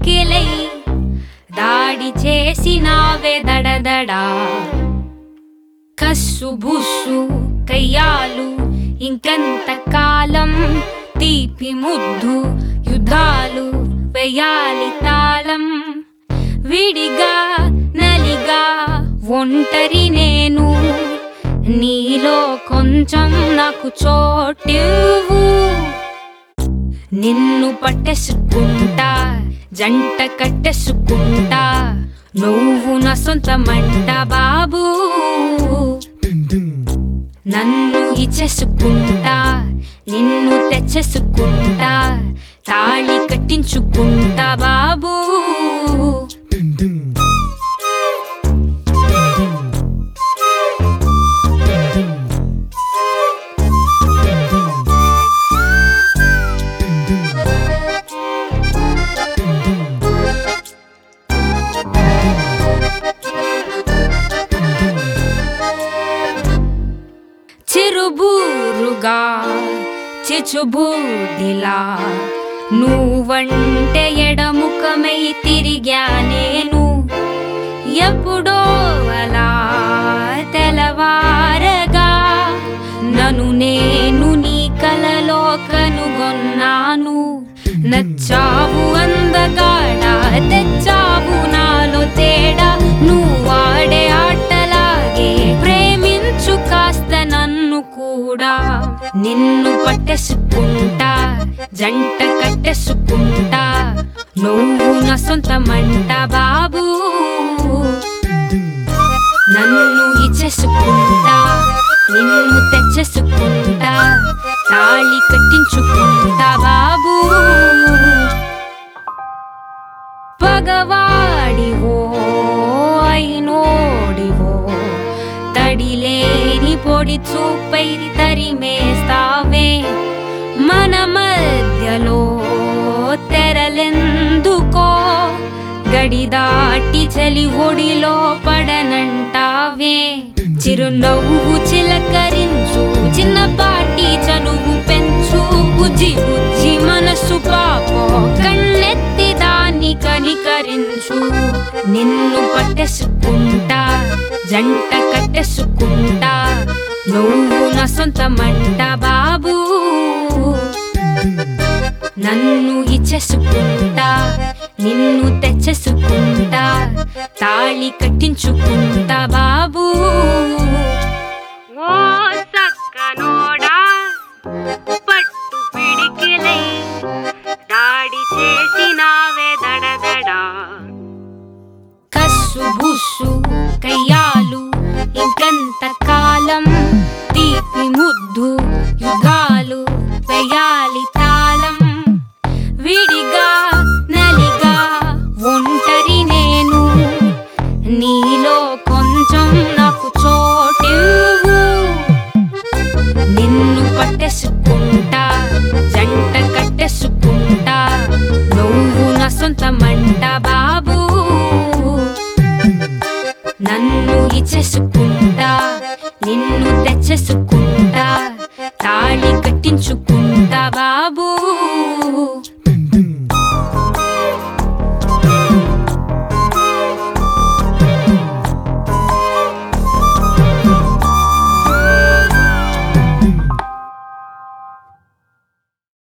పిడికిలై దాడి చేసినావే దడదడా కస్సు బుస్సు కయ్యాలు ఇంకంత కాలం తీపి ముద్దు యుద్ధాలు వేయాలి తాళం విడిగా నలిగా ఒంటరి నేను నీలో కొంచెం నాకు చోటివ్వు నిన్ను పట్టేసుకుంటా జంట కట్టేసుకుంటా నువ్వు నా సొంతమంట బాబు నన్ను ఇచ్చేసుకుంటా నిన్ను తెచ్చేసుకుంటా తాళి కట్టించుకుంటా బాబు చిరుబూరుగా చిచుబూడిలా నువ్వంటే ఎడముఖమై తిరిగా నేను ఎప్పుడో అలా తెలవారగా నన్ను నేను నీ కలలో కనుగొన్నాను నచ్చావు అందగాడా తెచ్చావు నాలో తేడా నువ్వు ఆడే ఆటలాగే ప్రేమించు కాస్త నన్ను కూడా నిన్ను పట్టేసుకుంటా జంట కట్టేసుకుంటా నువ్వు నా సొంతమంట బాబు నన్ను ఇచ్చేసుకుంటా నిన్ను తెచ్చేసుకుంటా తాళి కట్టించుకుంటా బాబు పగవాడివో అయినోడివో తడిలేని పొడి చూపై తరిమేస్తావే మన మధ్యలో తెరలెందుకో గడి దాటి చలి ఒడిలో పడనంటావే చిరునవ్వు చిలకరించు చిన్నపాటి చనువు పెంచు బుజ్జి బుజ్జి మనసు పాపో కన్నెత్తి దాన్ని కనికరించు నిన్ను పట్టేసుకుంటా జంట కట్టేసుకుంటా నువ్వు నా సొంతమంట బాబు నన్ను ఇచ్చేసుకుంటా నిన్ను తెచ్చేసుకుంటా తాళి కట్టించుకుంటా బాబు ఓ సక్కనోడా పట్టు పిడికిలై దాడి చేసినావే దడదడా కస్సు బుస్సు కయ్యాలు ఇంకంత కాలం తీపి ముద్దు యుగాలు వేయాలి తాళం విడిగా నలిగా ఒంటరి నేను నీలో కొంచెం నాకు చోటివ్వు నిన్ను పట్టేసుకుంటా జంట కట్టేసుకుంటా నువ్వు నా సొంతమంట బాబు నన్ను ఇచ్చేసుకుంటా